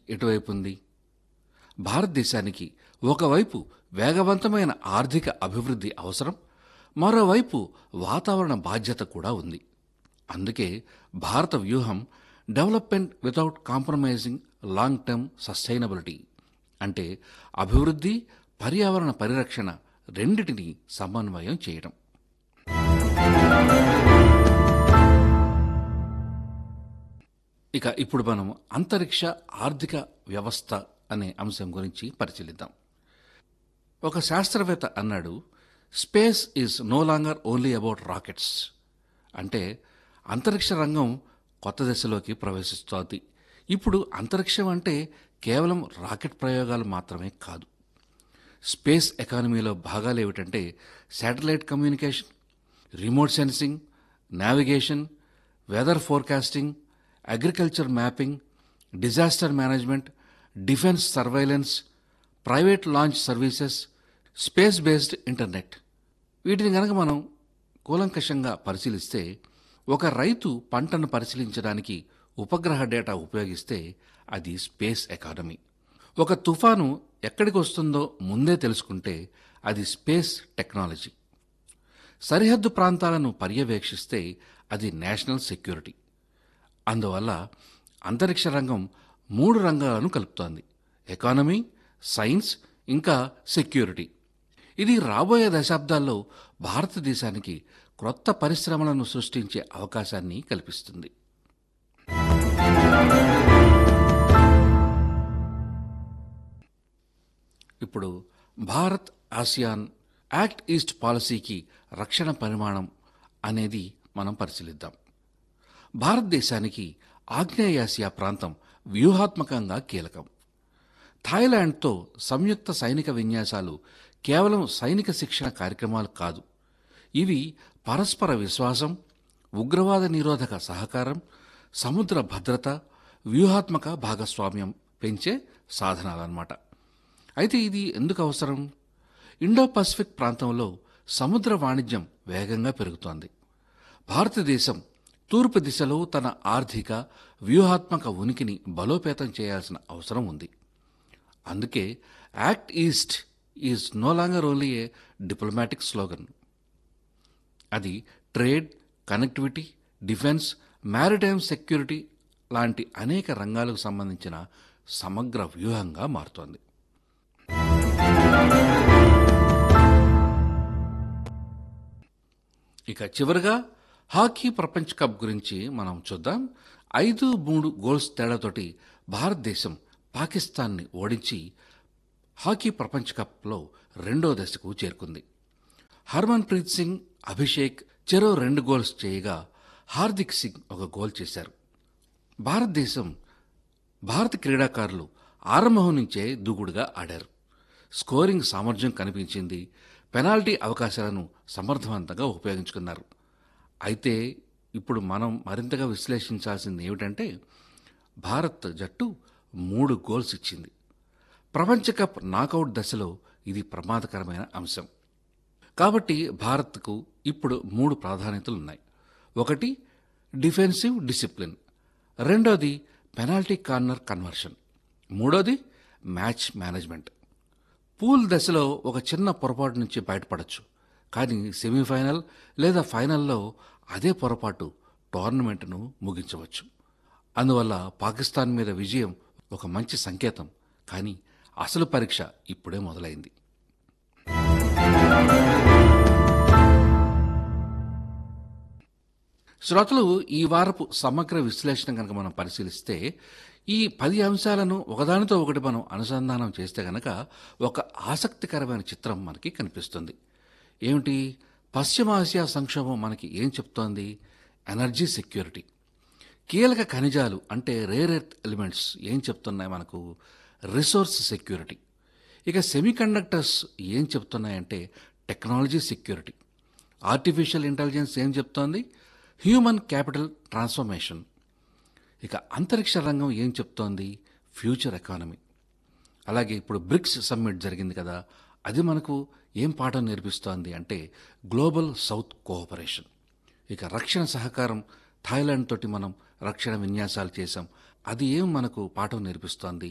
ఎటువైపు ఉంది భారతదేశానికి ఒకవైపు వేగవంతమైన ఆర్థిక అభివృద్ధి అవసరం మరోవైపు వాతావరణ బాధ్యత కూడా ఉంది అందుకే భారత వ్యూహం development without compromising long term sustainability అంటే అభివృద్ధి పర్యావరణ పరిరక్షణ రెండిటిని సమన్వయం చేయడం ఇక ఇప్పుడు మనం అంతరిక్ష ఆర్థిక వ్యవస్థ అనే అంశం గురించి పరిశీలిద్దాం ఒక శాస్త్రవేత్త అన్నాడు space is no longer only about rockets అంటే అంతరిక్ష రంగం కొత్త దశలోకి ప్రవేశిస్తోంది ఇప్పుడు అంతరిక్షం అంటే కేవలం రాకెట్ ప్రయోగాలు మాత్రమే కాదు స్పేస్ ఎకానమీలో భాగాలు ఏమిటంటే satellite communication remote sensing navigation weather forecasting agriculture mapping disaster management defence surveillance private launch services space based internet వీటిని గనక మనం కూలంకషంగా పరిశీలిస్తే ఒక రైతు పంటను పరిశీలించడానికి ఉపగ్రహ డేటా ఉపయోగిస్తే అది స్పేస్ ఎకానమీ ఒక తుఫాను ఎక్కడికి వస్తుందో ముందే తెలుసుకుంటే అది స్పేస్ టెక్నాలజీ సరిహద్దు ప్రాంతాలను పర్యవేక్షిస్తే అది నేషనల్ సెక్యూరిటీ అందువల్ల అంతరిక్ష రంగం మూడు రంగాలను కలుపుతోంది ఎకానమీ సైన్స్ ఇంకా సెక్యూరిటీ ఇది రాబోయే దశాబ్దాల్లో భారతదేశానికి క్రొత్త పరిశ్రమలను సృష్టించే అవకాశాన్ని కల్పిస్తుంది ఇప్పుడు భారత్ ఆసియాన్ యాక్ట్ ఈస్ట్ పాలసీకి రక్షణ పరిమాణం అనేది మనం పరిశీలిద్దాం భారతదేశానికి ఆగ్నేయాసియా ప్రాంతం వ్యూహాత్మకంగా కీలకం థాయిలాండ్తో సంయుక్త సైనిక విన్యాసాలు కేవలం సైనిక శిక్షణ కార్యక్రమాలు కాదు ఇవి పరస్పర విశ్వాసం ఉగ్రవాద నిరోధక సహకారం సముద్ర భద్రత వ్యూహాత్మక భాగస్వామ్యం పెంచే సాధనాలన్నమాట అయితే ఇది ఎందుకు అవసరం ఇండో పసిఫిక్ ప్రాంతంలో సముద్ర వాణిజ్యం వేగంగా పెరుగుతోంది భారతదేశం తూర్పు దిశలో తన ఆర్థిక వ్యూహాత్మక ఉనికిని బలోపేతం చేయాల్సిన అవసరం ఉంది అందుకే act east is no longer only a diplomatic slogan అది trade connectivity defence maritime security లాంటి అనేక రంగాలకు సంబంధించిన సమగ్ర వ్యూహంగా మారుతోంది ఇక చివరిగా హాకీ ప్రపంచ కప్ గురించి మనం చూద్దాం ఐదు మూడు గోల్స్ తేడాతోటి భారతదేశం పాకిస్తాన్ని ఓడించి హాకీ ప్రపంచ కప్లో రెండో దశకు చేరుకుంది హర్మన్ ప్రీత్ సింగ్ అభిషేక్ చెరో రెండు గోల్స్ చేయగా హార్దిక్ సింగ్ ఒక గోల్ చేశారు భారతదేశం భారత క్రీడాకారులు ఆరంభం నుంచే దూకుడుగా ఆడారు స్కోరింగ్ సామర్థ్యం కనిపించింది పెనాల్టీ అవకాశాలను సమర్థవంతంగా ఉపయోగించుకున్నారు అయితే ఇప్పుడు మనం మరింతగా విశ్లేషించాల్సింది ఏమిటంటే భారత్ జట్టు మూడు గోల్స్ ఇచ్చింది ప్రపంచ కప్ నాకౌట్ దశలో ఇది ప్రమాదకరమైన అంశం కాబట్టి భారత్కు ఇప్పుడు మూడు ప్రాధాన్యతలున్నాయి ఒకటి డిఫెన్సివ్ డిసిప్లిన్ రెండోది పెనాల్టీ కార్నర్ కన్వర్షన్ మూడోది మ్యాచ్ మేనేజ్మెంట్ పూల్ దశలో ఒక చిన్న పొరపాటు నుంచి బయటపడచ్చు కానీ సెమీఫైనల్ లేదా ఫైనల్లో అదే పొరపాటు టోర్నమెంట్ను ముగించవచ్చు అందువల్ల పాకిస్తాన్ మీద విజయం ఒక మంచి సంకేతం కానీ అసలు పరీక్ష ఇప్పుడే మొదలైంది శ్రోతలు ఈ వారపు సమగ్ర విశ్లేషణ కనుక మనం పరిశీలిస్తే ఈ పది అంశాలను ఒకదానితో ఒకటి మనం అనుసంధానం చేస్తే గనక ఒక ఆసక్తికరమైన చిత్రం మనకి కనిపిస్తుంది ఏమిటి పశ్చిమాసియా సంక్షోభం మనకి ఏం చెప్తోంది ఎనర్జీ సెక్యూరిటీ కీలక ఖనిజాలు అంటే రేర్ ఎర్త్ ఎలిమెంట్స్ ఏం చెప్తున్నాయి మనకు రిసోర్స్ సెక్యూరిటీ ఇక సెమీకండక్టర్స్ ఏం చెప్తున్నాయంటే టెక్నాలజీ సెక్యూరిటీ ఆర్టిఫిషియల్ ఇంటెలిజెన్స్ ఏం చెప్తోంది హ్యూమన్ క్యాపిటల్ ట్రాన్స్ఫర్మేషన్ ఇక అంతరిక్ష రంగం ఏం చెప్తోంది ఫ్యూచర్ ఎకానమీ అలాగే ఇప్పుడు బ్రిక్స్ సమ్మిట్ జరిగింది కదా అది మనకు ఏం పాఠం నేర్పిస్తోంది అంటే గ్లోబల్ సౌత్ కోఆపరేషన్ ఇక రక్షణ సహకారం థాయిలాండ్ తోటి మనం రక్షణ విన్యాసాలు చేశాం అది ఏం మనకు పాఠం నేర్పిస్తోంది